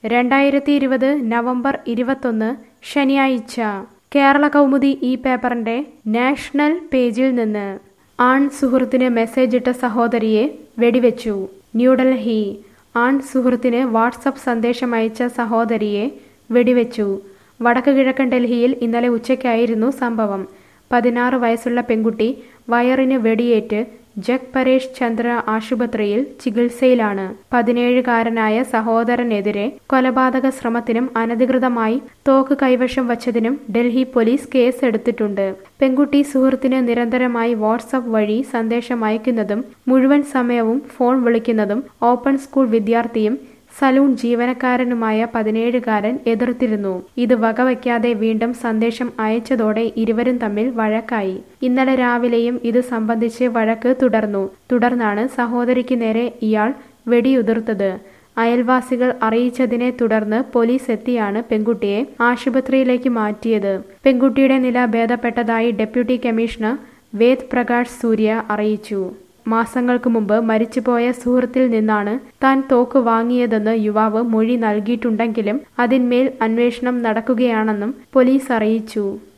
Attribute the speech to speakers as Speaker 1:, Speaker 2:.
Speaker 1: രണ്ടായിരത്തി ഇരുപത് നവംബർ ഇരുപത്തൊന്ന് ശനിയാഴ്ച കേരള കൗമുദി ഈ പേപ്പറിന്റെ നാഷണൽ പേജിൽ നിന്ന് ആൺ സുഹൃത്തിന് മെസ്സേജ് ഇട്ട സഹോദരിയെ വെടിവെച്ചു ന്യൂഡൽഹി ആൺ സുഹൃത്തിന് വാട്സപ്പ് സന്ദേശം അയച്ച സഹോദരിയെ വെടിവെച്ചു വടക്ക് കിഴക്കൻ ഡൽഹിയിൽ ഇന്നലെ ഉച്ചയ്ക്കായിരുന്നു സംഭവം പതിനാറ് വയസ്സുള്ള പെൺകുട്ടി വയറിന് വെടിയേറ്റ് ജഗ് പരേഷ് ചന്ദ്ര ആശുപത്രിയിൽ ചികിത്സയിലാണ് പതിനേഴുകാരനായ സഹോദരനെതിരെ കൊലപാതക ശ്രമത്തിനും അനധികൃതമായി തോക്ക് കൈവശം വച്ചതിനും ഡൽഹി പോലീസ് കേസ് എടുത്തിട്ടുണ്ട് പെൺകുട്ടി സുഹൃത്തിന് നിരന്തരമായി വാട്സപ്പ് വഴി സന്ദേശം അയക്കുന്നതും മുഴുവൻ സമയവും ഫോൺ വിളിക്കുന്നതും ഓപ്പൺ സ്കൂൾ വിദ്യാർത്ഥിയും സലൂൺ ജീവനക്കാരനുമായ പതിനേഴുകാരൻ എതിർത്തിരുന്നു ഇത് വകവയ്ക്കാതെ വീണ്ടും സന്ദേശം അയച്ചതോടെ ഇരുവരും തമ്മിൽ വഴക്കായി ഇന്നലെ രാവിലെയും ഇത് സംബന്ധിച്ച് വഴക്ക് തുടർന്നു തുടർന്നാണ് സഹോദരിക്ക് നേരെ ഇയാൾ വെടിയുതിർത്തത് അയൽവാസികൾ അറിയിച്ചതിനെ തുടർന്ന് പോലീസ് എത്തിയാണ് പെൺകുട്ടിയെ ആശുപത്രിയിലേക്ക് മാറ്റിയത് പെൺകുട്ടിയുടെ നില ഭേദപ്പെട്ടതായി ഡെപ്യൂട്ടി കമ്മീഷണർ വേദ് പ്രകാശ് സൂര്യ അറിയിച്ചു മാസങ്ങൾക്ക് മുമ്പ് മരിച്ചുപോയ സുഹൃത്തിൽ നിന്നാണ് താൻ തോക്ക് വാങ്ങിയതെന്ന് യുവാവ് മൊഴി നൽകിയിട്ടുണ്ടെങ്കിലും അതിന്മേൽ അന്വേഷണം നടക്കുകയാണെന്നും പോലീസ് അറിയിച്ചു